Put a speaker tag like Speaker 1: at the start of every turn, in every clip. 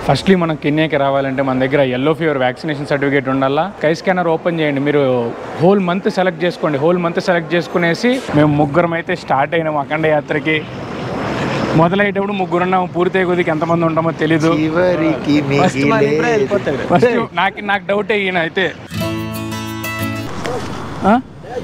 Speaker 1: Firstly మనం కెన్యాకి రావాలంటే మన దగ్గర ఎల్లో ఫీవర్ వ్యాక్సినేషన్ సర్టిఫికేట్ ఉండాలా కై స్కానర్ ఓపెన్ చేయండి మీరు హోల్ మంత్ సెలెక్ట్ చేసుకోండి హోల్ మంత్ సెలెక్ట్ చేసుకునేసి మేము ముగ్గురం అయితే స్టార్ట్ అయినాం అఖండ యాత్రకి మొదలయ్యేటప్పుడు ముగ్గురు ఉన్నాము పూర్తి కొద్దికి ఎంతమంది ఉంటామో తెలీదు
Speaker 2: చివరికి
Speaker 3: ఫస్ట్ మరి ఇప్పుడే
Speaker 2: మిగిలే
Speaker 3: వెళ్ళిపోతాడు
Speaker 1: ఫస్ట్ నాకు నాకు డౌట్ ఈయన అయితే ఆ?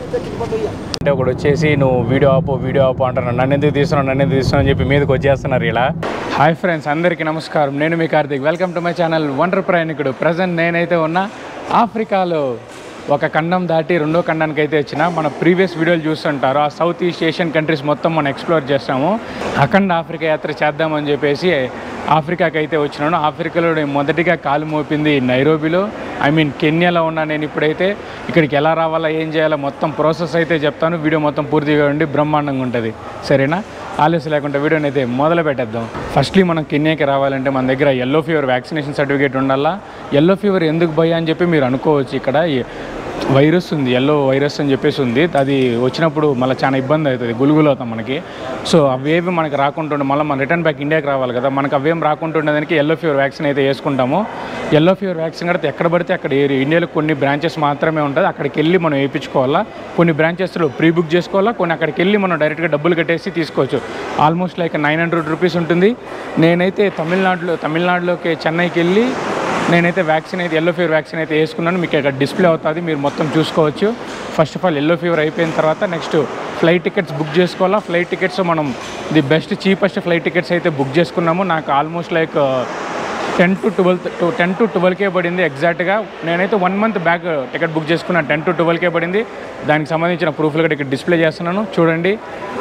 Speaker 1: అంటే ఒకడు వచ్చేసి నువ్వు వీడియో ఆపు వీడియో ఆపు అంటున్నాను నన్ను ఎందుకు తీస్తున్నావు నన్ను ఎందుకు తీస్తున్నావు అని చెప్పి మీదకి వచ్చేస్తున్నారు ఇలా హాయ్ ఫ్రెండ్స్ అందరికీ నమస్కారం నేను మీ Karthik welcome to my channel wonder ప్రయాణికుడు ప్రజెంట్ నేనైతే ఉన్నా ఆఫ్రికాలో ఒక ఖండం దాటి రెండో ఖండానికి అయితే వచ్చిన మన ప్రీవియస్ వీడియోలు చూస్తుంటారు ఆ సౌత్ ఈస్ట్ ఏషియన్ కంట్రీస్ మొత్తం మనం ఎక్స్ప్లోర్ చేస్తాము అఖండ ఆఫ్రికా యాత్ర చేద్దామని చెప్పేసి ఆఫ్రికాకి అయితే వచ్చినాను ఆఫ్రికాలో నేను మొదటిగా కాలు మోపింది నైరోబిలో ఐ మీన్ కెన్యాలో ఉన్నా నేను ఇప్పుడైతే ఇక్కడికి ఎలా రావాలా ఏం చేయాలో మొత్తం ప్రాసెస్ అయితే చెప్తాను వీడియో మొత్తం పూర్తిగా ఉండి బ్రహ్మాండంగా ఉంటుంది సరేనా ఆలస్యం లేకుండా వీడియోని అయితే మొదలు పెట్టేద్దాం ఫస్ట్లీ మనం కెన్యాకి రావాలంటే మన దగ్గర ఎల్లో ఫీవర్ వ్యాక్సినేషన్ సర్టిఫికేట్ ఉండాలా ఎల్లో ఫీవర్ ఎందుకు భయ అని చెప్పి మీరు అనుకోవచ్చు ఇక్కడ ఈ వైరస్ ఉంది ఎల్లో వైరస్ అని చెప్పేసి ఉంది అది వచ్చినప్పుడు మళ్ళీ చాలా ఇబ్బంది అవుతుంది గులుగులు అవుతాం మనకి సో అవేవి మనకి రాకుంటుండే మళ్ళీ మనం రిటర్న్ బ్యాక్ ఇండియాకి రావాలి కదా మనకు అవేం రాకుంటుండేదానికి ఎల్లో ఫీవర్ వ్యాక్సిన్ అయితే వేసుకుంటాము ఎల్లో ఫీవర్ వ్యాక్సిన్ కూడా ఎక్కడ పడితే అక్కడ ఏరి ఇండియాలో కొన్ని బ్రాంచెస్ మాత్రమే ఉంటుంది అక్కడికి వెళ్ళి మనం వేయించుకోవాలా కొన్ని బ్రాంచెస్లో ప్రీ బుక్ చేసుకోవాలా కొన్ని అక్కడికి వెళ్ళి మనం డైరెక్ట్గా డబ్బులు కట్టేసి తీసుకోవచ్చు almost like nine hundred rupees ఉంటుంది నేనైతే తమిళనాడులో తమిళనాడులోకి చెన్నైకి వెళ్ళి నేనైతే వ్యాక్సిన్ అయితే ఎల్లో ఫీవర్ వ్యాక్సిన్ అయితే వేసుకున్నాను మీకు ఇక్కడ డిస్ప్లే అవుతుంది మీరు మొత్తం చూసుకోవచ్చు first of all yellow fever అయిపోయిన తర్వాత నెక్స్ట్ ఫ్లైట్ టికెట్స్ బుక్ చేసుకోవాలా ఫ్లైట్ టికెట్స్ మనం the best cheapest flight tickets అయితే బుక్ చేసుకున్నాము నాకు almost like ten to twelfth to ten to ట్వెల్వ్కే పడింది ఎగ్జాక్ట్గా నేనైతే one month back ticket book చేసుకున్నాను టెన్ టు ట్వెల్వ్కే పడింది దానికి సంబంధించిన ప్రూఫ్లు కూడా ఇక్కడ డిస్ప్లే చేస్తున్నాను చూడండి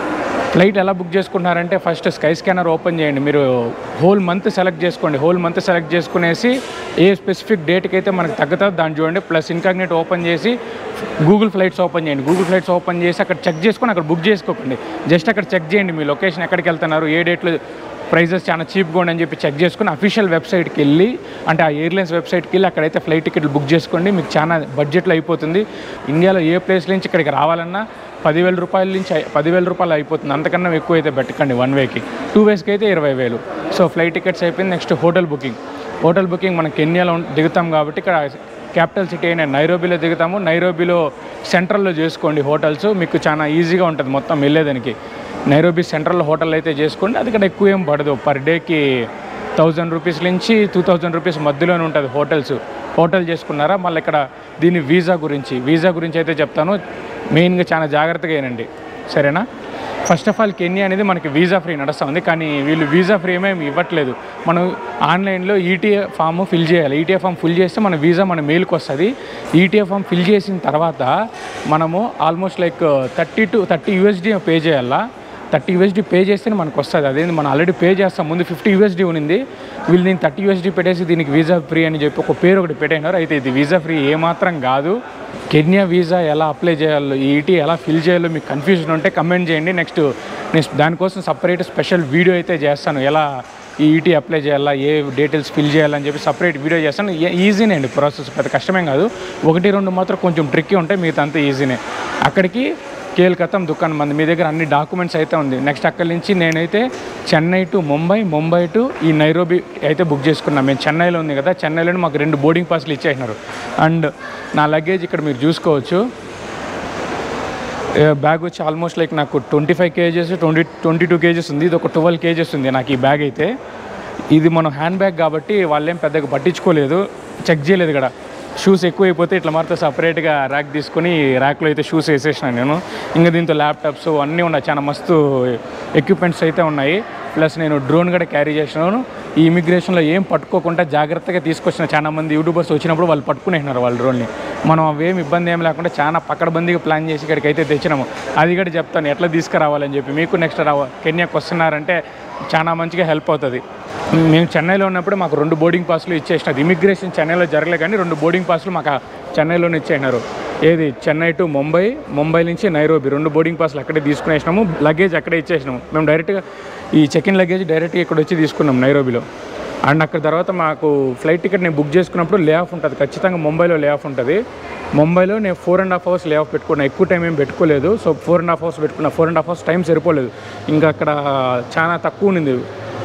Speaker 1: ఫ్లైట్ ఎలా బుక్ చేసుకుంటున్నారంటే ఫస్ట్ స్కై స్కానర్ ఓపెన్ చేయండి మీరు హోల్ మంత్ సెలెక్ట్ చేసుకోండి హోల్ మంత్ సెలెక్ట్ చేసుకునేసి ఏ స్పెసిఫిక్ డేట్కి అయితే మనకు తగ్గుతుందో దాన్ని చూడండి ప్లస్ ఇన్కాగ్నేట్ ఓపెన్ చేసి గూగుల్ ఫ్లైట్స్ ఓపెన్ చేయండి గూగుల్ ఫ్లైట్స్ ఓపెన్ చేసి అక్కడ చెక్ చేసుకొని అక్కడ బుక్ చేసుకోకండి జస్ట్ అక్కడ చెక్ చేయండి మీ లొకేషన్ ఎక్కడికి వెళ్తున్నారు ఏ డేట్లో ప్రైజెస్ చాలా చీప్గా ఉండని చెప్పి చెక్ చేసుకుని అఫీషియల్ వెబ్సైట్కి వెళ్ళి అంటే ఆ ఎయిర్లైన్స్ వెబ్సైట్కి వెళ్ళి అక్కడైతే ఫ్లైట్ టికెట్లు బుక్ చేసుకోండి మీకు చాలా బడ్జెట్లో అయిపోతుంది ఇండియాలో ఏ ప్లేస్ నుంచి ఇక్కడికి రావాలన్నా పదివేల రూపాయల నుంచి ఐ- పదివేల రూపాయలు అయిపోతుంది అంతకన్నా ఎక్కువ అయితే పెట్టకండి వన్ వేకి టూ వేస్కి అయితే ఇరవై వేలు సో ఫ్లైట్ టికెట్స్ అయిపోయింది next hotel booking hotel booking మనం కెన్యాలో ఉం- దిగుతాం కాబట్టి ఇక్కడ క్యాపిటల్ సిటీ అయిన నైరోబీలో దిగుతాము నైరోబీలో సెంట్రల్లో చేసుకోండి హోటల్స్ మీకు చాలా ఈజీగా ఉంటుంది మొత్తం వెళ్ళేదానికి నైరోబీ సెంట్రల్ హోటల్ అయితే చేసుకోండి అది ఇక్కడ ఎక్కువ ఏం పడదు పర్ డేకి థౌజండ్ రూపీస్ నుంచి టూ థౌజండ్ రూపీస్ మధ్యలోనే ఉంటుంది హోటల్స్ హోటల్ చేసుకున్నారా మళ్ళీ ఇక్కడ దీని వీసా గురించి వీసా గురించి అయితే చెప్తాను మెయిన్గా చాలా జాగ్రత్తగా ఏనండి సరేనా ఫస్ట్ ఆఫ్ ఆల్ కెన్యా అనేది మనకి వీసా ఫ్రీ నడుస్తుంది కానీ వీళ్ళు వీసా ఫ్రీ ఏమేమి ఇవ్వట్లేదు మనం ఆన్లైన్లో ఈటీఏ ఫామ్ ఫిల్ చేయాలి ఈటీఏ ఫామ్ ఫిల్ చేస్తే మన వీసా మన మెయిల్కి వస్తుంది ఈటీఏ ఫామ్ ఫిల్ చేసిన తర్వాత మనము almost like thirty to thirty USD pay చేయాలా థర్టీ యూఎస్డీ పే చేస్తేనే మనకు వస్తుంది అదేంది మనం ఆల్రెడీ పే చేస్తాం ముందు ఫిఫ్టీ యూఎస్డీ ఉన్నింది వీళ్ళు దీన్ని థర్టీ యూఎస్డీ పెట్టేసి దీనికి వీసా ఫ్రీ అని చెప్పి ఒక పేరు ఒకటి పెట్టేసినారు అయితే ఇది వీసా ఫ్రీ ఏమాత్రం కాదు కెన్యా వీసా ఎలా అప్లై చేయాలో ఈటీ ఎలా ఫిల్ చేయాలో మీకు కన్ఫ్యూజన్ ఉంటే కమెంట్ చేయండి నెక్స్ట్ నేను దానికోసం సపరేట్ స్పెషల్ వీడియో అయితే చేస్తాను ఎలా ఈ ఈటీ అప్లై చేయాలా ఏ డీటెయిల్స్ ఫిల్ చేయాలని చెప్పి సపరేట్ వీడియో చేస్తాను ఏ- ఈజీనే అండి ప్రాసెస్ పెద్ద కష్టమేం కాదు ఒకటి రెండు మాత్రం కొంచెం ట్రిక్కీ ఉంటాయి మిగతా అంతా ఈజీనే అక్కడికి కేల్కతం దుకాణం మంది మీ దగ్గర అన్ని డాక్యుమెంట్స్ అయితే ఉంది నెక్స్ట్ అక్కడి నుంచి నేనైతే చెన్నై టు ముంబై ముంబై టు ఈ నైరోబి అయితే బుక్ చేసుకున్నాను మేము చెన్నైలో ఉంది కదా చెన్నైలో మాకు రెండు బోర్డింగ్ పాస్లు ఇచ్చేసినారు అండ్ నా లగేజ్ ఇక్కడ మీరు చూసుకోవచ్చు బ్యాగ్ వచ్చి ఆల్మోస్ట్ లైక్ నాకు twenty five kgs twenty twenty two kgs ఉంది ఇది ఒక ట్వెల్వ్ కేజెస్ ఉంది నాకు ఈ బ్యాగ్ అయితే ఇది మనం హ్యాండ్ బ్యాగ్ కాబట్టి వాళ్ళేం పెద్దగా పట్టించుకోలేదు చెక్ చేయలేదు ఇక్కడ షూస్ ఎక్కువ అయిపోతే ఇట్లా మారితే సపరేట్గా ర్యాక్ తీసుకొని ర్యాక్లో అయితే షూస్ వేసేసినాను నేను ఇంకా దీంతో ల్యాప్టాప్స్ అన్నీ ఉన్నాయి చాలా మస్తు ఎక్విప్మెంట్స్ అయితే ఉన్నాయి ప్లస్ నేను డ్రోన్ కూడా క్యారీ చేసినాను ఈ ఇమిగ్రేషన్లో ఏం పట్టుకోకుండా జాగ్రత్తగా తీసుకొచ్చిన చాలా మంది యూట్యూబర్స్ వచ్చినప్పుడు వాళ్ళు పట్టుకునేసినారు వాళ్ళ డ్రోన్ని మనం అవేం ఇబ్బంది ఏం లేకుండా చాలా పక్కడబందీగా ప్లాన్ చేసి ఇక్కడికి అయితే తెచ్చినాము అది కూడా చెప్తాను ఎట్లా తీసుకురావాలని చెప్పి మీకు నెక్స్ట్ రావ కెన్యాకి వస్తున్నారంటే చాలా మంచిగా హెల్ప్ అవుతుంది మేము చెన్నైలో ఉన్నప్పుడు మాకు రెండు బోర్డింగ్ పాస్లు ఇచ్చేసినారు ఇమిగ్రేషన్ చెన్నైలో జరగలే కానీ రెండు బోర్డింగ్ పాస్లు మాకు ఆ చెన్నైలోనే ఇచ్చేసినారు ఏది చెన్నై టు ముంబై ముంబై నుంచి నైరోబి రెండు బోర్డింగ్ పాస్లు అక్కడే తీసుకునేసినాము లగేజ్ అక్కడే ఇచ్చేసినాము మేము డైరెక్ట్గా ఈ చెక్ ఇన్ లగేజ్ డైరెక్ట్గా ఇక్కడ వచ్చి తీసుకున్నాం నైరోబిలో అండ్ అక్కడ తర్వాత మాకు ఫ్లైట్ టికెట్ నేను బుక్ చేసుకున్నప్పుడు లే ఆఫ్ ఉంటుంది ఖచ్చితంగా ముంబైలో లే ఆఫ్ ఉంటుంది ముంబైలో నేను four and half hours layover పెట్టుకున్నా ఎక్కువ టైం ఏం పెట్టుకోలేదు so four and half hours పెట్టుకున్నా four and half hours time సరిపోలేదు ఇంకా అక్కడ చాలా తక్కువ ఉన్నింది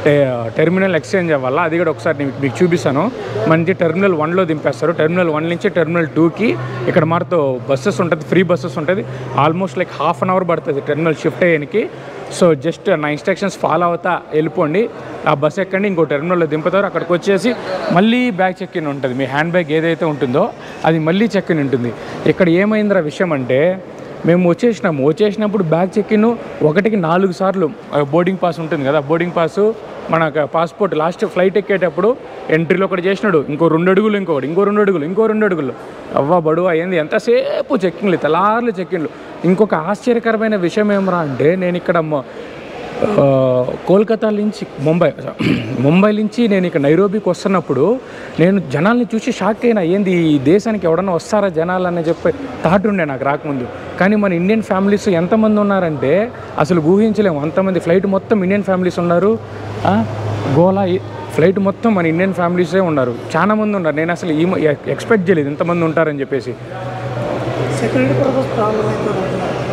Speaker 1: టే- టెర్మినల్ ఎక్స్చేంజ్ అవ్వాలా అది కూడా ఒకసారి నేను మీకు చూపిస్తాను మనకి టెర్మినల్ వన్లో దింపేస్తారు టెర్మినల్ వన్ నుంచి టెర్మినల్ టూకి ఇక్కడ మారుతో బస్సెస్ ఉంటుంది ఫ్రీ బస్సెస్ ఉంటుంది almost like half an hour పడుతుంది టెర్మినల్ షిఫ్ట్ అయ్యానికి సో జస్ట్ నా ఇన్స్ట్రక్షన్స్ ఫాలో అవుతా వెళ్ళిపోండి ఆ బస్ ఎక్కండి ఇంకో టెర్మినల్లో దింపుతారు అక్కడికి వచ్చేసి మళ్ళీ బ్యాగ్ చెక్ ఇన్ ఉంటుంది మీ హ్యాండ్ బ్యాగ్ ఏదైతే ఉంటుందో అది మళ్ళీ చెక్ ఇన్ ఉంటుంది ఇక్కడ ఏమైందిరా విషయం అంటే మేము వచ్చేసినాము వచ్చేసినప్పుడు బ్యాగ్ చెక్ ఇన్ ఒకటికి నాలుగు సార్లు బోర్డింగ్ పాస్ ఉంటుంది కదా బోర్డింగ్ పాస్ మన పాస్పోర్ట్ లాస్ట్ ఫ్లైట్ ఎక్కేటప్పుడు ఎంట్రీలో ఒకటి చేసినాడు ఇంకో రెండు అడుగులు ఇంకొకటి ఇంకో రెండు అడుగులు ఇంకో రెండు అడుగులు అవ్వ బడువ అయింది ఎంతసేపు చెక్కింగ్లు తెల్లార్లు చెక్కింగ్లు ఇంకొక ఆశ్చర్యకరమైన విషయం ఏమరా అంటే నేను ఇక్కడ మ- ఆ, కోల్కతా నుంచి ముంబై ముంబై నుంచి నేను ఇక్కడ నైరోబీకి వస్తున్నప్పుడు నేను జనాల్ని చూసి షాక్ అయినా ఏంది ఈ దేశానికి ఎవడన్నా వస్తారా జనాలు అని చెప్పి థాట్ ఉండే నాకు రాకముందు కానీ మన ఇండియన్ ఫ్యామిలీస్ ఎంతమంది ఉన్నారంటే అసలు ఊహించలేము అంతమంది ఫ్లైట్ మొత్తం ఇండియన్ ఫ్యామిలీస్ ఉన్నారు ఆ, గోలా ఈ- ఫ్లైట్ మొత్తం మన ఇండియన్ ఫ్యామిలీసే ఉన్నారు చాలా మంది ఉన్నారు నేను అసలు ఈ ఎక్స్పెక్ట్ చేయలేదు ఇంతమంది ఉంటారని చెప్పేసి
Speaker 2: సెక్యూరిటీ పర్పస్ ప్రాబ్లం అవుతుంది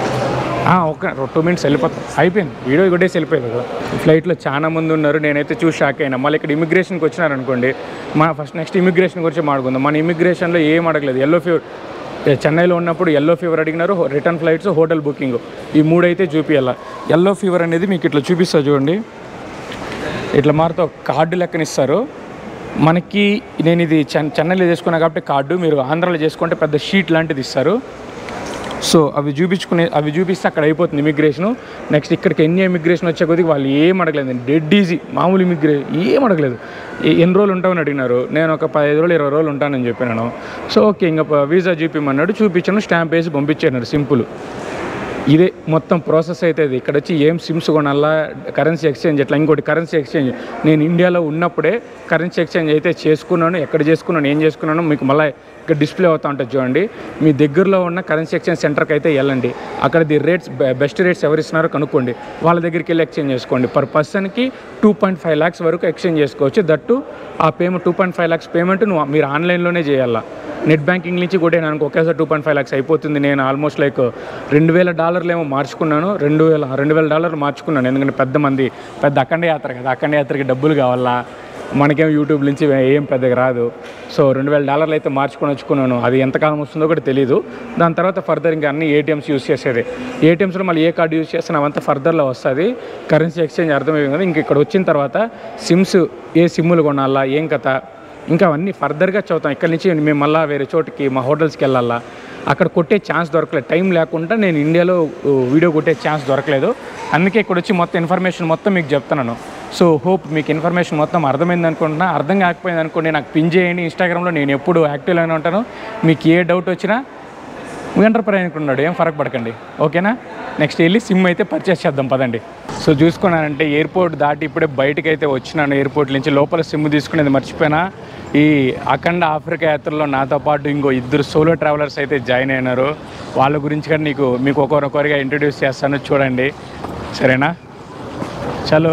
Speaker 1: ఆ, ఒక్క టూ మినిట్స్ వెళ్ళిపోతాం అయిపోయింది వీడియో కొట్టేసి వెళ్ళిపోయింది కదా ఫ్లైట్లో చాలా మంది ఉన్నారు నేనైతే చూసి షాక్ అయినా మళ్ళీ ఇక్కడ ఇమిగ్రేషన్కి వచ్చినారనుకోండి మా ఫస్ట్ నెక్స్ట్ ఇమిగ్రేషన్ గురించి మాట్లాడుకుందాం మన ఇమిగ్రేషన్లో ఏం అడగలేదు ఎల్లో ఫీవర్ చెన్నైలో ఉన్నప్పుడు ఎల్లో ఫీవర్ అడిగినారు రిటర్న్ ఫ్లైట్స్ హోటల్ బుకింగ్ ఈ మూడైతే చూపియాల ఎల్లో ఫీవర్ అనేది మీకు ఇట్లా చూపిస్తా చూడండి ఇట్లా మారుతో కార్డు లెక్కన ఇస్తారు మనకి నేను ఇది చెన్ చెన్నైలో చేసుకున్నా కాబట్టి కార్డు మీరు ఆంధ్రాలో చేసుకుంటే పెద్ద షీట్ లాంటిది ఇస్తారు సో అవి చూపించుకునే అవి చూపిస్తే అక్కడ అయిపోతుంది ఇమిగ్రేషన్ నెక్స్ట్ ఇక్కడికి ఎన్ని ఇమిగ్రేషన్ వచ్చే కొద్దికి వాళ్ళు ఏం అడగలేదు డెడ్ ఈజీ మామూలు ఇమిగ్రేషన్ ఏం అడగలేదు ఏ- ఎన్ని రోజులు ఉంటామని అడిగినారు నేను ఒక పదిహేను రోజులు ఇరవై రోజులు ఉంటానని చెప్పినాను సో ఓకే ఇంకా ప- వీసా చూపిమన్నాడు చూపించాను స్టాంప్ వేసి పంపించాను సింపుల్ ఇదే మొత్తం ప్రాసెస్ అయితే ఇది ఇక్కడ వచ్చి ఏం సిమ్స్ కొనాలా కరెన్సీ ఎక్స్చేంజ్ ఎట్లా ఇంకోటి కరెన్సీ ఎక్స్చేంజ్ నేను ఇండియాలో ఉన్నప్పుడే కరెన్సీ ఎక్స్చేంజ్ అయితే చేసుకున్నాను ఎక్కడ చేసుకున్నాను ఏం చేసుకున్నాను మీకు మళ్ళీ ఇక్కడ డిస్ప్లే అవుతా ఉంటుంది చూడండి మీ దగ్గరలో ఉన్న కరెన్సీ ఎక్స్చేంజ్ సెంటర్కి అయితే వెళ్ళండి అక్కడ ది రేట్స్ బెస్ట్ రేట్స్ ఎవరు ఇస్తున్నారో కనుక్కోండి వాళ్ళ దగ్గరికి వెళ్ళి ఎక్స్చేంజ్ చేసుకోండి పర్ పర్సన్కి టూ పాయింట్ ఫైవ్ ల్యాక్స్ వరకు ఎక్స్చేంజ్ చేసుకోవచ్చు దట్టు ఆ payment two point five lakhs payment నువ్వు మీరు ఆన్లైన్లోనే చేయాలా నెట్ బ్యాంకింగ్ నుంచి కూడా నాకు ఒకేసారి టూ పాయింట్ ఫైవ్ ల్యాక్స్ అయిపోతుంది నేను ఆల్మోస్ట్ లైక్ రెండు వేల డాలర్లు ఏమో మార్చుకున్నాను రెండు వేల రెండు వేల డాలర్లు మార్చుకున్నాను ఎందుకంటే పెద్ద మంది పెద్ద అఖండ యాత్ర కదా అఖండ యాత్రకి డబ్బులు కావాలా మనకేం యూట్యూబ్ నుంచి ఏం పెద్దగా రాదు సో రెండు వేల డాలర్లు అయితే మార్చుకొని వచ్చుకున్నాను అది ఎంతకాలం వస్తుందో కూడా తెలియదు దాని తర్వాత ఫర్దర్ ఇంకా అన్ని ఏటీఎమ్స్ యూస్ చేసేది ఏటీఎమ్స్లో మళ్ళీ ఏ కార్డు యూస్ చేస్తే అవంతా ఫర్దర్లో వస్తుంది కరెన్సీ ఎక్స్చేంజ్ అర్థమైంది కదా ఇంక ఇక్కడ వచ్చిన తర్వాత సిమ్స్ ఏ సిమ్ములు కొనాలా ఏం కథ ఇంకా అవన్నీ ఫర్దర్గా చదువుతాం ఇక్కడ నుంచి మేము మళ్ళీ వేరే చోటుకి మా హోటల్స్కి వెళ్ళాలా అక్కడ కొట్టే ఛాన్స్ దొరకలేదు టైం లేకుండా నేను ఇండియాలో ఊ, వీడియో కొట్టే ఛాన్స్ దొరకలేదు అందుకే ఇక్కడ వచ్చి మొత్తం ఇన్ఫర్మేషన్ మొత్తం మీకు చెప్తున్నాను సో హోప్ మీకు ఇన్ఫర్మేషన్ మొత్తం అర్థమైంది అనుకుంటున్నా అర్థం కాకపోయింది అనుకోండి నాకు పిన్ చేయండి ఇన్స్టాగ్రామ్లో నేను ఎప్పుడు యాక్టివ్గానే ఉంటాను మీకు ఏ డౌట్ వచ్చినా వెంటర్ ప్రయాణికుడు ఉన్నాడు ఏం ఫరక్ పడకండి ఓకేనా నెక్స్ట్ వెళ్ళి సిమ్ అయితే పర్చేస్ చేద్దాం పదండి సో చూసుకున్నానంటే ఎయిర్పోర్ట్ దాటి ఇప్పుడే బయటకు అయితే వచ్చినాను ఎయిర్పోర్ట్ నుంచి లోపల సిమ్ తీసుకునేది మర్చిపోయినా ఈ అఖండ ఆఫ్రికా యాత్రలో నాతో పాటు ఇంకో ఇద్దరు సోలో ట్రావెలర్స్ అయితే జాయిన్ అయినారు వాళ్ళ గురించి కూడా నీకు మీకు ఒకరొకరిగా ఇంట్రడ్యూస్ చేస్తాను చూడండి సరేనా చలో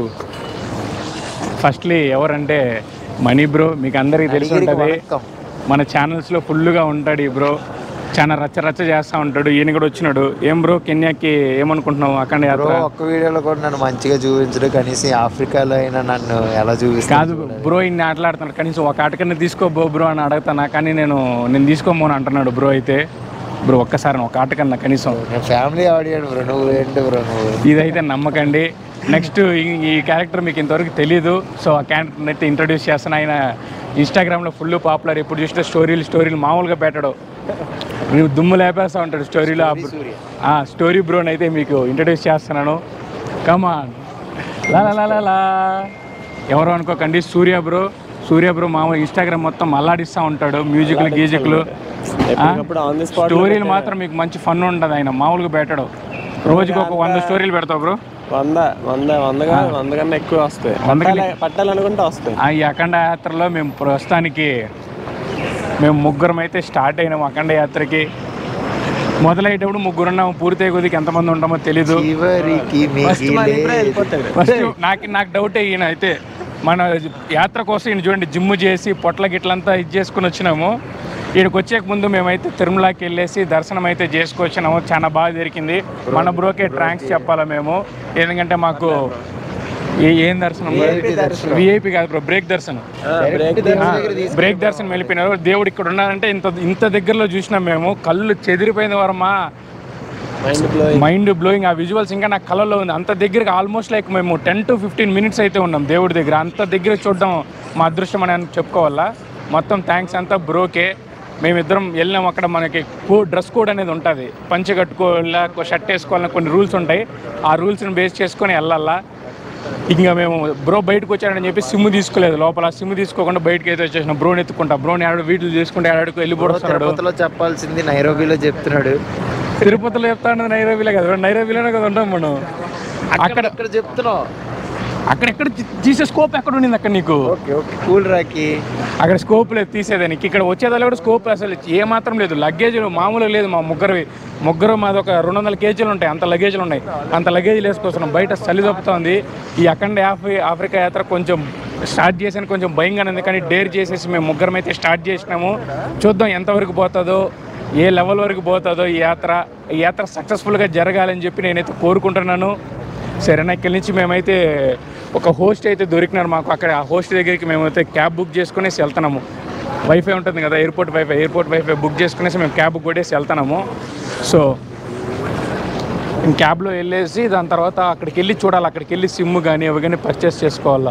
Speaker 1: ఫస్ట్లీ ఎవరంటే మనీ బ్రో మీకు అందరికీ తెలిసి ఉంటుంది మన ఛానల్స్లో ఫుల్గా ఉంటాడు ఈ బ్రో చాలా రచ్చ రచ్చ చేస్తూ ఉంటాడు ఈయన కూడా వచ్చినాడు ఏం బ్రో కెన్యాకి ఏమనుకుంటున్నావు అఖండ
Speaker 3: బ్రో
Speaker 1: యాత్ర
Speaker 3: ఒక్క వీడియోలో కూడా నన్ను మంచిగా చూపించడు కనీసం ఆఫ్రికాలో అయినా నన్ను ఎలా
Speaker 1: కాదు
Speaker 3: చూపిస్తాను
Speaker 1: బ్రో ఇన్ని ఆటలాడుతున్నాడు కనీసం ఒక ఆటకన్నా తీసుకో బో బ్రో అని అడుగుతానా కానీ నేను నేను తీసుకోమని అంటున్నాడు బ్రో అయితే బ్రో ఒక్కసారి ఒక ఆటకన్నా కనీసం
Speaker 3: నేను ఫ్యామిలీ ఆడియన్ బ్రో నువ్వు ఏంటి బ్రో నువ్వు
Speaker 1: ఇదైతే నమ్మకండి నెక్స్ట్ ఈ- ఈ క్యారెక్టర్ మీకు ఇంతవరకు తెలియదు సో ఆ క్యారెక్టర్ని అయితే ఇంట్రడ్యూస్ చేస్తాను ఆయన ఇన్స్టాగ్రామ్లో ఫుల్ పాపులర్ ఎప్పుడు చూస్తే స్టోరీలు స్టోరీలు మామూలుగా పెట్టడు నువ్వు దుమ్ము లేపేస్తూ ఉంటాడు స్టోరీలో ఆ స్టోరీ బ్రోని అయితే మీకు ఇంట్రడ్యూస్ చేస్తున్నాను కమాన్ లా లా లా లా లా ఎవరు అనుకోకండి సూర్య బ్రో సూర్య బ్రో మామూలు ఇన్స్టాగ్రామ్ మొత్తం అల్లాడిస్తూ ఉంటాడు మ్యూజిక్లు గీజిక్లు స్టోరీలు మాత్రం మీకు మంచి ఫన్ ఉంటుంది ఆయన మామూలుగా పెట్టడు రోజుకి ఒక వంద స్టోరీలు పెడతావు బ్రో
Speaker 4: వంద వంద వంద కాదు వంద కన్నా ఎక్కువ వస్తాయి
Speaker 1: వంద కన్నా-
Speaker 4: పట్టాలి- పట్టాలనుకుంటే వస్తాయి
Speaker 1: ఆ ఈ అఖండ యాత్రలో మేము ప్రస్తుతానికి మేము ముగ్గురం అయితే స్టార్ట్ అయినాం అఖండ యాత్రకి మొదలయ్యేటప్పుడు ముగ్గురు ఉన్నాము పూర్తయ్యే కొద్దికి ఎంతమంది ఉంటామో తెలీదు
Speaker 3: చివరికి
Speaker 4: ఫస్ట్ మన ఇప్పుడే
Speaker 3: మిగిలే
Speaker 4: వెళ్ళిపోతాడు
Speaker 1: ఫస్ట్ నాకు నాకు డౌట్ ఈయన అయితే మన యాత్ర కోసం ఈయన చూడండి జిమ్ చేసి పొట్ల గిట్లంతా ఇది చేసుకుని వచ్చినాము ఇక్కడికి వచ్చే ముందు మేమైతే తిరుమలకి వెళ్ళేసి దర్శనం అయితే చేసుకొచ్చినాము చాలా బాగా జరిగింది మన బ్రోకే ట్రాంక్స్ చెప్పాలా మేము ఎందుకంటే మాకు ఏ ఏం దర్శనం
Speaker 4: VIP దర్శనం.
Speaker 1: విఐపి కాదు బ్రో బ్రేక్ దర్శనం
Speaker 4: బ్రేక్
Speaker 1: ఆ, బ్రేక్ దర్శనం వెళ్ళిపోయినారు దేవుడు ఇక్కడ ఉన్నారంటే ఇంత ఇంత దగ్గరలో చూసినాం మేము కళ్ళు చెదిరిపోయింది వరమా
Speaker 4: మైండ్ బ్లోయింగ్
Speaker 1: మైండ్ బ్లోయింగ్ ఆ విజువల్స్ ఇంకా నా కళ్ళలో ఉంది అంత దగ్గరగా ఆల్మోస్ట్ లైక్ మేము టెన్ టు ఫిఫ్టీన్ మినిట్స్ అయితే ఉన్నాం దేవుడి దగ్గర అంత దగ్గర చూడడం మా అదృష్టం అని అని చెప్పుకోవాలా మొత్తం థ్యాంక్స్ అంతా బ్రోకే మేమిద్దరం వెళ్ళినాం అక్కడ మనకి కో డ్రెస్ కోడ్ అనేది ఉంటుంది పంచె కట్టుకోవాలా షర్ట్ వేసుకోవాలని కొన్ని రూల్స్ ఉంటాయి ఆ రూల్స్ని బేస్ చేసుకొని వెళ్ళాలా ఇంకా మేము బ్రో బయటకు వచ్చాడని చెప్పి సిమ్ తీసుకోలేదు లోపల సిమ్ తీసుకోకుండా బయటకి అయితే వచ్చేసిన బ్రోని ఎత్తుకుంటా బ్రోని ఆడు వీటిని చేసుకుంటే ఆడుకు వెళ్ళిపోతున్నాడు
Speaker 3: తిరుపతిలో చెప్పాల్సింది నైరోబీలో చెప్తున్నాడు
Speaker 1: తిరుపతిలో చెప్తాను నైరోబీలో కదా నైరోబీలోనే కదా ఉంటాం మనం అక్కడ
Speaker 3: అక్కడ చెప్తున్నావు
Speaker 1: అక్కడ ఎక్కడ తీసే స్కోప్ ఎక్కడ ఉండింది అక్కడ నీకు
Speaker 3: ఓకే ఓకే కూల్ రాకి
Speaker 1: అక్కడ స్కోప్ లేదు తీసేదానికి ఇక్కడ వచ్చేదాలో కూడా స్కోప్ అసలు ఏ మాత్రం లేదు లగేజ్ మామూలుగా లేదు మా ముగ్గురు ముగ్గురు మాది ఒక రెండు వందల కేజీలు ఉంటాయి అంత లగేజ్లు ఉన్నాయి అంత లగేజ్ వేసుకొస్తున్నాం బయట చలి తప్పుతోంది ఈ అఖండ ఆఫ్రి ఆఫ్రికా యాత్ర కొంచెం స్టార్ట్ చేసాను కొంచెం భయంగానే ఉంది కానీ డేర్ చేసేసి మేము ముగ్గురం అయితే స్టార్ట్ చేసినాము చూద్దాం ఎంతవరకు పోతుందో ఏ లెవెల్ వరకు పోతుందో ఈ యాత్ర ఈ యాత్ర సక్సెస్ఫుల్గా జరగాలని చెప్పి నేనైతే కోరుకుంటున్నాను సరేనా ఇక్కడి నుంచి మేమైతే ఒక హోస్ట్ అయితే దొరికినారు మాకు అక్కడ ఆ హోస్ట్ దగ్గరికి మేమైతే క్యాబ్ బుక్ చేసుకునేసి వెళ్తున్నాము వైఫై ఉంటుంది కదా airport wifi airport wifi book చేసుకునేసి మేము క్యాబ్ బుక్ కొట్టేసి వెళ్తున్నాము సో క్యాబ్లో వెళ్ళేసి దాని తర్వాత అక్కడికి వెళ్ళి చూడాలి అక్కడికి వెళ్ళి సిమ్ కానీ అవి కానీ పర్చేస్ చేసుకోవాలా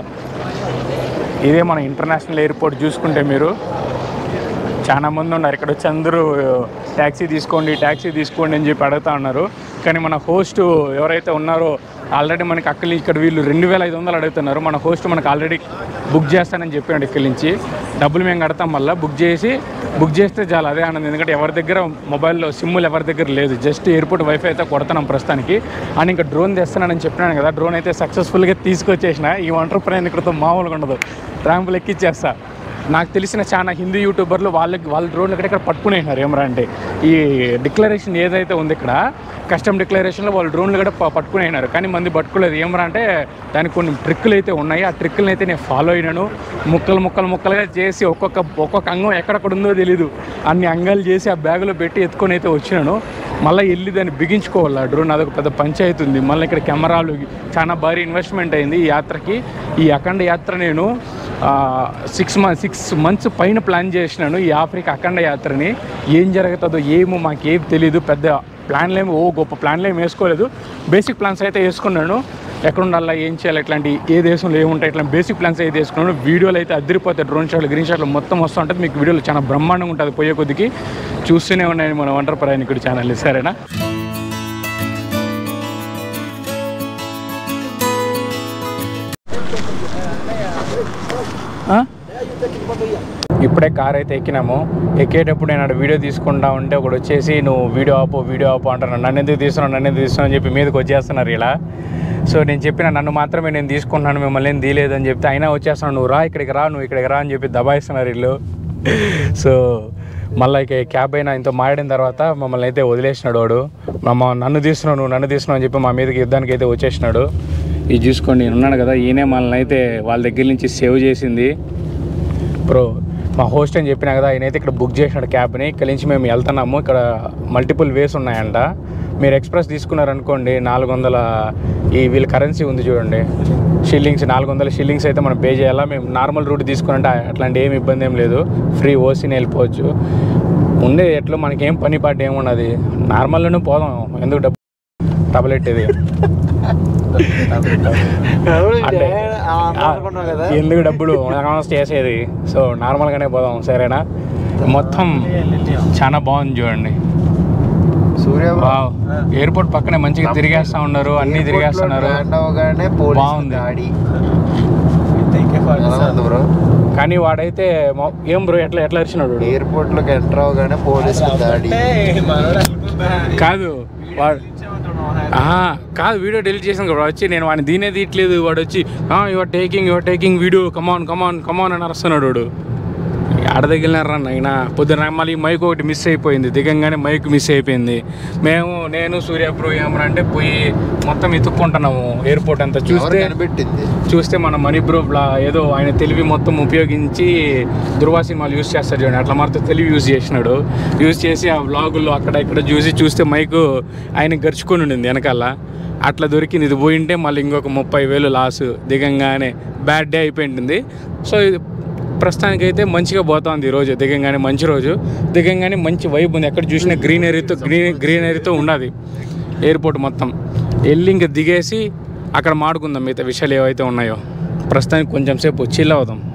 Speaker 1: ఇదే మన ఇంటర్నేషనల్ ఎయిర్పోర్ట్ చూసుకుంటే మీరు చాలా మంది ఉన్నారు ఇక్కడ వచ్చి అందరూ ట్యాక్సీ తీసుకోండి ట్యాక్సీ తీసుకోండి అని చెప్పి అడుగుతా ఉన్నారు కానీ మన హోస్ట్ ఎవరైతే ఉన్నారో ఆల్రెడీ మనకి అక్కడి నుంచి ఇక్కడ వీళ్ళు రెండు వేల ఐదు వందలు అడుగుతున్నారు మన హోస్ట్ మనకు ఆల్రెడీ బుక్ చేస్తానని చెప్పాడు ఇక్కడి నుంచి డబ్బులు మేము కడతాం మళ్ళీ బుక్ చేసి బుక్ చేస్తే చాలా అదే ఆనందం ఎందుకంటే ఎవరి దగ్గర మొబైల్లో సిమ్ములు ఎవరి దగ్గర లేదు జస్ట్ ఎయిర్పోర్ట్ వైఫై అయితే కొడతాం ప్రస్తుతానికి అని ఇంకా డ్రోన్ తెస్తున్నానని చెప్పినాను కదా డ్రోన్ అయితే సక్సెస్ఫుల్గా తీసుకొచ్చేసిన ఈ ఒంటరి ప్రయాణికుడితో మామూలుగా ఉండదు ట్రాంపులు ఎక్కిచ్చేస్తా నాకు తెలిసిన చాలా హిందీ యూట్యూబర్లు వాళ్ళకి వాళ్ళ డ్రోన్ ఇక్కడ పట్టుకునేసినారు ఏమరా అంటే ఈ డిక్లరేషన్ ఏదైతే ఉంది ఇక్కడ కస్టమ్ డిక్లరేషన్లో వాళ్ళు డ్రోన్లు కూడా ప- పట్టుకునేసినారు కానీ మంది పట్టుకోలేదు ఏమరా అంటే దానికి కొన్ని ట్రిక్కులు అయితే ఉన్నాయి ఆ ట్రిక్కులను అయితే నేను ఫాలో అయినాను ముక్కలు ముక్కలు ముక్కలుగా చేసి ఒక్కొక్క ఒక్కొక్క అంగం ఎక్కడెక్కడ ఉందో తెలీదు అన్ని అంగాలు చేసి ఆ బ్యాగులో పెట్టి ఎత్తుకొని అయితే వచ్చినాను మళ్ళీ వెళ్ళి దాన్ని బిగించుకోవాలి ఆ డ్రోన్ అదొక పెద్ద పంచాయతీ ఉంది మళ్ళీ ఇక్కడ కెమెరాలు చాలా భారీ ఇన్వెస్ట్మెంట్ అయింది ఈ యాత్రకి ఈ అఖండ యాత్ర నేను సిక్స్ మంత్ సిక్స్ మంత్స్ పైన ప్లాన్ చేసినాను ఈ ఆఫ్రికా అఖండ యాత్రని ఏం జరుగుతుందో ఏమో మాకేం తెలియదు పెద్ద ప్లాన్లు ఏమి ఓ గొప్ప ప్లాన్లు ఏమి వేసుకోలేదు బేసిక్ ప్లాన్స్ అయితే వేసుకున్నాను ఎక్కడ ఉండాలా ఏం చేయాలి ఇట్లాంటి ఏ దేశంలో ఏముంటాయి ఇట్లా బేసిక్ ప్లాన్స్ అయితే వేసుకున్నాను వీడియోలు అయితే అదిరిపోతాయి డ్రోన్ షాట్లు గ్రీన్ షాట్లు మొత్తం వస్తూ ఉంటుంది మీకు వీడియోలు చాలా బ్రహ్మాండంగా ఉంటుంది పోయే కొద్దికి చూస్తూనే ఉన్నాయని మన వంటర్ ప్రయాణికుడి ఛానల్ సరేనా ఆ? ఇప్పుడే కార్ అయితే ఎక్కినాము ఎక్కేటప్పుడు నేను అక్కడ వీడియో తీసుకుంటా ఉంటే ఒకడు వచ్చేసి నువ్వు వీడియో ఆపు వీడియో ఆపు అంటున్నాను నన్ను ఎందుకు తీస్తున్నావు నన్ను ఎందుకు తీస్తున్నావు అని చెప్పి మీదకి వచ్చేస్తున్నారు ఇలా సో నేను చెప్పిన నన్ను మాత్రమే నేను తీసుకుంటున్నాను మిమ్మల్ని ఏం తీయలేదని చెప్తే అయినా వచ్చేస్తున్నాను నువ్వు రా ఇక్కడికి రా నువ్వు ఇక్కడికి రా అని చెప్పి దబాయిస్తున్నారు వీళ్ళు సో మళ్ళీ ఇక క్యాబ్ అయినా ఇంత మాడిన తర్వాత మమ్మల్ని అయితే వదిలేసినాడు వాడు మమ్మ నన్ను తీస్తున్నావు నువ్వు నన్ను తీస్తున్నావు అని చెప్పి మా మీదకి యుద్ధానికి అయితే వచ్చేసినాడు ఇది చూసుకోండి నేను ఉన్నాను కదా ఈయనే మనల్ని అయితే వాళ్ళ దగ్గర నుంచి సేవ్ చేసింది బ్రో మా హోస్ట్ అని చెప్పినా కదా ఆయన అయితే ఇక్కడ బుక్ చేసినాడు క్యాబ్ని ఇక్కడ నుంచి మేము వెళ్తున్నాము ఇక్కడ మల్టిపుల్ వేస్ ఉన్నాయంట మీరు ఎక్స్ప్రెస్ తీసుకున్నారనుకోండి నాలుగు వందల ఈ వీళ్ళ కరెన్సీ ఉంది చూడండి షిల్లింగ్స్ నాలుగు వందల షిల్లింగ్స్ అయితే మనం పే చేయాలా మేము నార్మల్ రూట్ తీసుకున్నట్టే అట్లాంటి ఏమి ఇబ్బంది ఏం లేదు ఫ్రీ ఓసీని వెళ్ళిపోవచ్చు ఉండే ఎట్లా మనకేం పని పాట ఏమున్నది నార్మల్లోనే పోదాం ఎందుకు డబ్బు తబలెట్టేది అంటే ఆ, ఎందుకు డబ్బులు అనౌన్స్ చేసేది సో నార్మల్గానే పోదాం సరేనా మొత్తం చాలా బాగుంది చూడండి
Speaker 3: సూర్య
Speaker 1: వావ్ ఎయిర్పోర్ట్ పక్కనే మంచిగా తిరిగేస్తా ఉన్నారు అన్ని తిరిగేస్తున్నారు
Speaker 3: ల్యాండ్ అవగానే పోలీస్
Speaker 1: బాగుంది.
Speaker 3: దాడి ఎలా ఉంది బ్రో
Speaker 1: కానీ వాడైతే మొ- ఏం బ్రో ఎట్లా ఎట్లా అరిచినాడు వాడు?
Speaker 3: ఎయిర్పోర్ట్ లోకి ఎంటర్ అవగానే పోలీస్ దాడి
Speaker 1: కాదు వాడు ఆహా, కాదు వీడియో డెలిట్ చేసాను కదా వాడు వచ్చి నేను వాడిని దీనే తీయట్లేదు వాడు వచ్చి your taking your taking video come on come on come on అని అరుస్తున్నాడు వాడు ఆడ తగిలినారా నాయన పొద్దున మళ్ళీ మైక్ ఒకటి మిస్ అయిపోయింది దిగంగానే మైక్ మిస్ అయిపోయింది మేము నేను సూర్య ప్రో ఏమరా అంటే పోయి మొత్తం ఎత్తుక్కుంటున్నాము ఎయిర్పోర్ట్ అంతా
Speaker 3: ఎవరు
Speaker 1: చూస్తే
Speaker 3: కనిపెట్టింది
Speaker 1: చూస్తే మన మనీ బ్రో బ్లా ఏదో ఆయన తెలివి మొత్తం ఉపయోగించి దుర్వా సినిమాలు యూస్ చేస్తాడు చూడండి అట్లా మాత్రం తెలివి యూజ్ చేసినాడు యూజ్ చేసి ఆ వ్లాగుల్లో అక్కడ ఇక్కడ చూసి చూస్తే మైక్ ఆయన గరుచుకొని ఉండింది వెనకాల అట్లా దొరికింది ఇది పోయింటే మళ్ళీ ఇంకొక ముప్పై వేలు లాస్ దిగంగానే బ్యాడ్ డే అయిపోయింటుంది సో ఇది ప్రస్తుతానికైతే మంచిగా పోతుంది ఈరోజు దిగంగానే మంచి రోజు దిగంగానే మంచి వైబ్ ఉంది ఎక్కడ చూసినా గ్రీనరీతో గ్రీన్ గ్రీనరీతో ఉన్నది ఎయిర్పోర్ట్ మొత్తం వెళ్ళి ఇంకా దిగేసి అక్కడ మాడుకుందాం మిగతా విషయాలు ఏవైతే ఉన్నాయో ప్రస్తుతానికి కొంచెం సేపు చిల్ అవుదాం